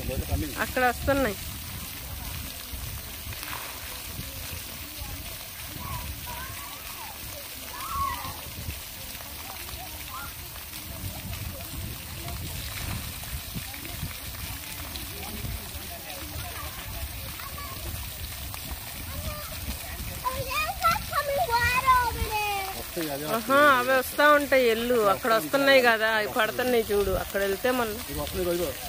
అక్కడ వస్తున్నాయి Oh, there's not coming water over there. వస్తాయి అదే ఆహా అవి వస్తా ఉంటాయి ఎల్లు అక్కడ వస్తున్నాయి కదా అవి పడుతున్నాయి చూడు అక్కడ వెళ్తే మనం ఇవి వస్తున్నాయి ఇదిగో, ఇదిగో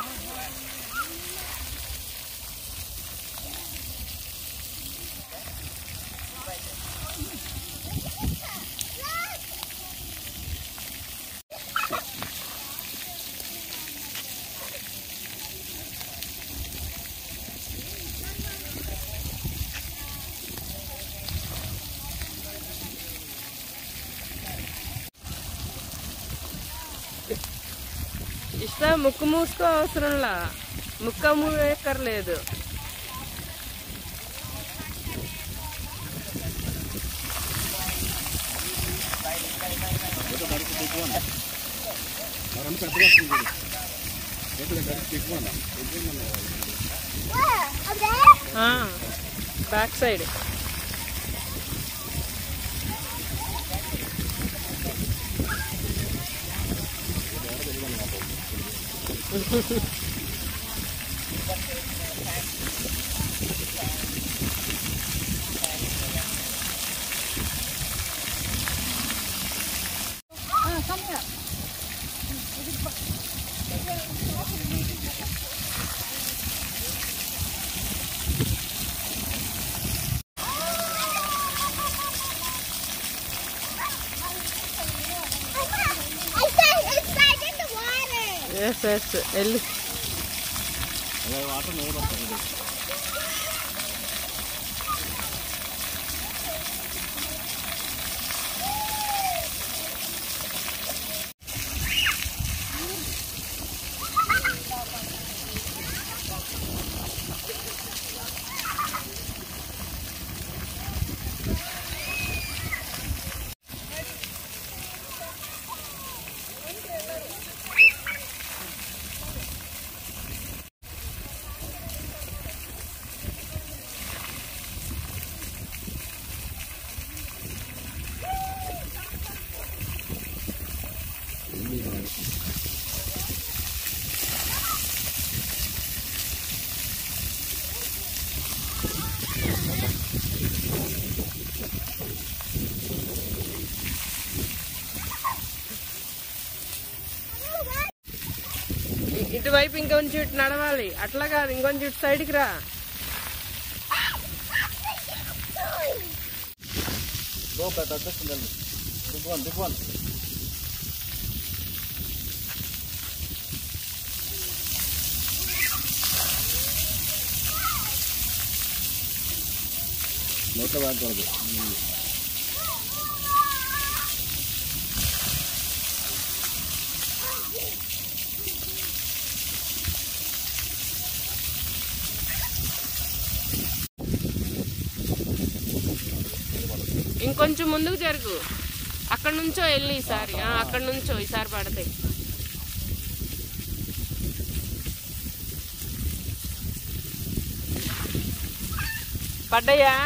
ఇష్ట ముక్కు మూసుకో అవసరంలా ముక్క మూయక్కర్లేదు మరొక పెద్దగా వస్తుంది చూడు పెద్దగా గడిచి తిప్పుకోండి Where? Up there? Back side I said inside in the water. Yes yes వెళ్ళు అదే వాటర్ నవ్వు వస్తుంది ఇ- ఇటువైపు ఇంకొంచెం ఇటు నడవాలి అట్లా కాదు ఇంకొంచెం ఇటు సైడ్కి రా గో పెద్ద వచ్చేస్తుంది దిగువన్ దిగువన్ నోట్లో వేయకూడదు ఇంకొంచెం ముందుకు జరుగు అక్కడ నుంచో వెళ్ళి ఈసారి ఆ, అక్కడ నుంచో ఈసారి పడతాయి పడ్డాయా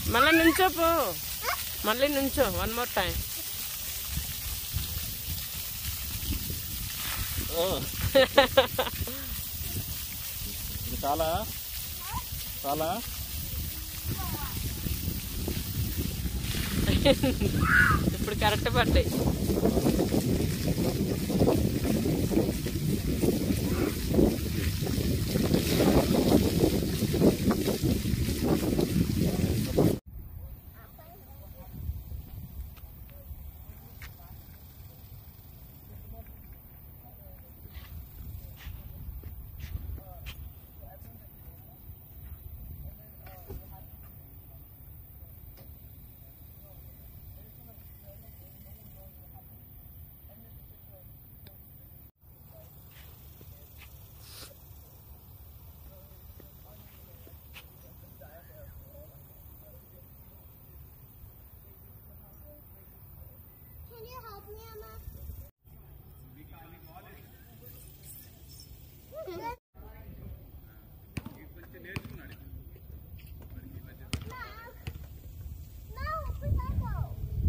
మళ్ళీ నుంచో పో మళ్ళీ నుంచో వన్ మోర్ టైం ఇది చాలా చాలా ఇప్పుడు కరెక్ట్ పడ్డాయి Can you help me, Emma? No, potato.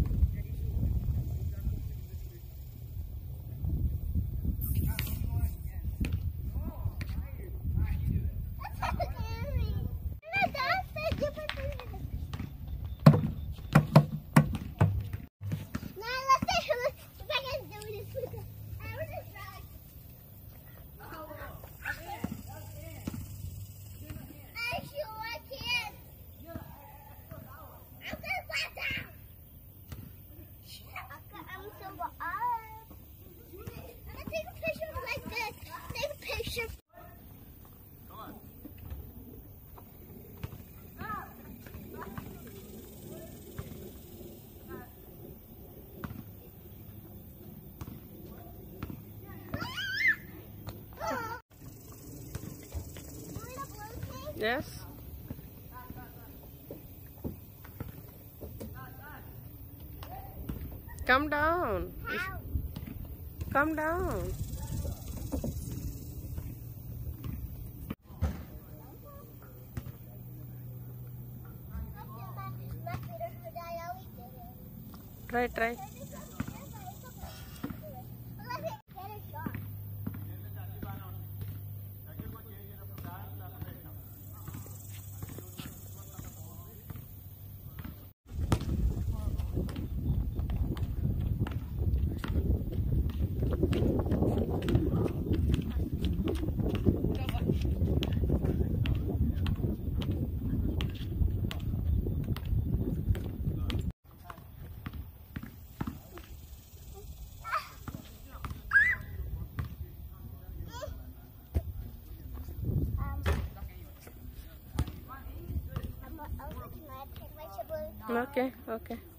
That's scary. No, that's the different thing. Now let's see who, if I can do this. I was just trying. I sure can. I'm gonna fly down. I'm so up. Let's take a picture like this. Take a picture. Yes come down come down try try okay okay